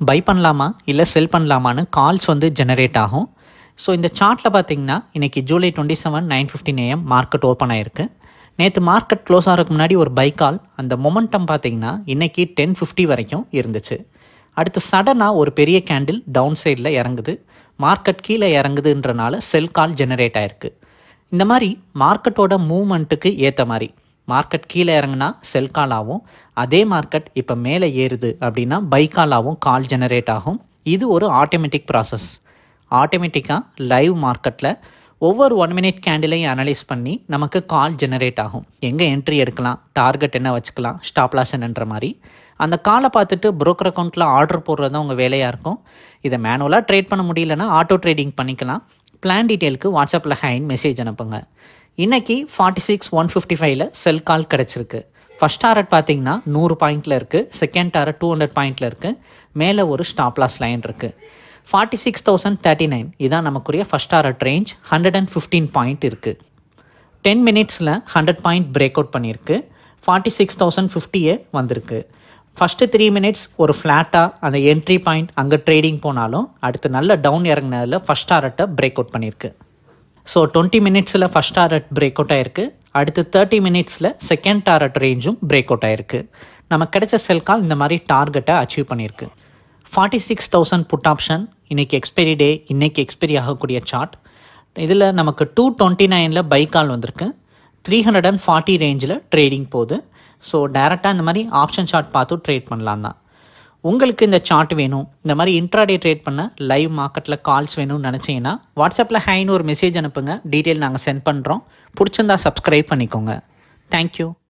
by பண்ணலாமா இல்லை செல் பண்ணலாமான்னு கால்ஸ் வந்து ஜெனரேட் ஆகும் ஸோ இந்த சார்ட்டில் பார்த்தீங்கன்னா இன்றைக்கி July twenty seven nine fifteen AM market open ஆயிருக்கு நேற்று மார்க்கெட் க்ளோஸ் ஆகிறதுக்கு முன்னாடி ஒரு பை கால் அந்த மொமெண்டம் பார்த்தீங்கன்னா இன்றைக்கி டென் ஃபிஃப்டி வரைக்கும் இருந்துச்சு அடுத்து சடனாக ஒரு பெரிய கேண்டில் டவுன் சைடில் இறங்குது மார்க்கெட் கீழே இறங்குதுன்றனால செல் கால் ஜெனரேட் ஆயிருக்கு இந்த மாதிரி மார்க்கெட்டோட மூவ்மெண்ட்டுக்கு ஏற்ற மாதிரி மார்க்கெட் கீழே இறங்குனா செல் கால் ஆகும் அதே மார்க்கெட் இப்போ மேலே ஏறுது அப்படின்னா பை காலாகவும் கால் ஜெனரேட் ஆகும் இது ஒரு ஆட்டோமேட்டிக் ப்ராசஸ் ஆட்டோமேட்டிக்காக லைவ் மார்க்கெட்டில் ஒவ்வொரு ஒன் மினிட் கேண்டிலையும் அனலைஸ் பண்ணி நமக்கு கால் ஜெனரேட் ஆகும் எங்கே என்ட்ரி எடுக்கலாம் டார்கெட் என்ன வச்சுக்கலாம் ஸ்டாப் லாஸ் என்னன்ற மாதிரி அந்த காலை பார்த்துட்டு broker அக்கௌண்ட்டில் ஆர்டர் போடுறது தான் உங்கள் வேலையாக இருக்கும் இதை மேனுவலாக ட்ரேட் பண்ண முடியலன்னா ஆட்டோ ட்ரேடிங் பண்ணிக்கலாம் பிளான் டீட்டெயிலுக்கு வாட்ஸ்அப்பில் ஹைன் மெசேஜ் அனுப்புங்க இன்னைக்கு ஃபார்ட்டி சிக்ஸ் ஒன் ஃபிஃப்டி ஃபைவ்ல செல் கால் கிடச்சிருக்கு ஃபஸ்ட் டாரட் பார்த்தீங்கன்னா நூறு பாயிண்டில் இருக்குது செகண்ட் டாரட் டூ ஹண்ட்ரட் பாயிண்டில் இருக்குது மேலே ஒரு ஸ்டாப் லாஸ் லைன் இருக்குது forty six thousand thirty nine இதான் நமக்குரிய first target range hundred and fifteen point இருக்குது டென் மினிட்ஸில் ஹண்ட்ரட் பாயிண்ட் பிரேக் அவுட் பண்ணியிருக்கு ஃபார்ட்டி சிக்ஸ் தௌசண்ட் ஃபிஃப்டியே வந்திருக்கு ஃபஸ்ட்டு த்ரீ மினிட்ஸ் ஒரு ஃப்ளாட்டாக அந்த என்ட்ரி பாயிண்ட் அங்கே ட்ரேடிங் போனாலும் அடுத்து நல்ல டவுன் இறங்கினதில் ஃபஸ்ட் டாரட்டை பிரேக் அவுட் பண்ணியிருக்கு ஸோ டுவெண்ட்டி மினிட்ஸில் ஃபஸ்ட் டாரட் பிரேக் அவுட் ஆயிருக்கு அடுத்து தேர்ட்டி மினிட்ஸில் செகண்ட் டாரட் ரேஞ்சும் பிரேக் அவுட் ஆயிருக்கு நமக்கு கிடைச்ச செல் கால் இந்த மாதிரி டார்கெட்டை அச்சீவ் பண்ணியிருக்கு forty six thousand put option இன்றைக்கி எக்ஸ்பைரி டே இன்றைக்கி எக்ஸ்பைரி ஆகக்கூடிய சார்ட் இதில் நமக்கு டூ டுவெண்ட்டி நைனில் பை கால் வந்திருக்கு த்ரீ ஹண்ட்ரட் அண்ட் ஃபார்ட்டி ரேஞ்சில் ட்ரேடிங் போகுது ஸோ டேரெக்டாக இந்த மாதிரி ஆப்ஷன் சார்ட் பார்த்து ட்ரேட் பண்ணலாம் தான் உங்களுக்கு இந்த சார்ட் வேணும் இந்த மாதிரி இன்ட்ராடே ட்ரேட் பண்ண லைவ் மார்க்கெட்டில் கால்ஸ் வேணும்னு நினச்சிங்கன்னா வாட்ஸ்அப்பில் ஹைன்னு ஒரு மெசேஜ் அனுப்புங்க டீட்டெயில் நாங்கள் சென்ட் பண்ணுறோம் பிடிச்சிருந்தா சப்ஸ்கிரைப் பண்ணிக்கோங்க தேங்க்யூ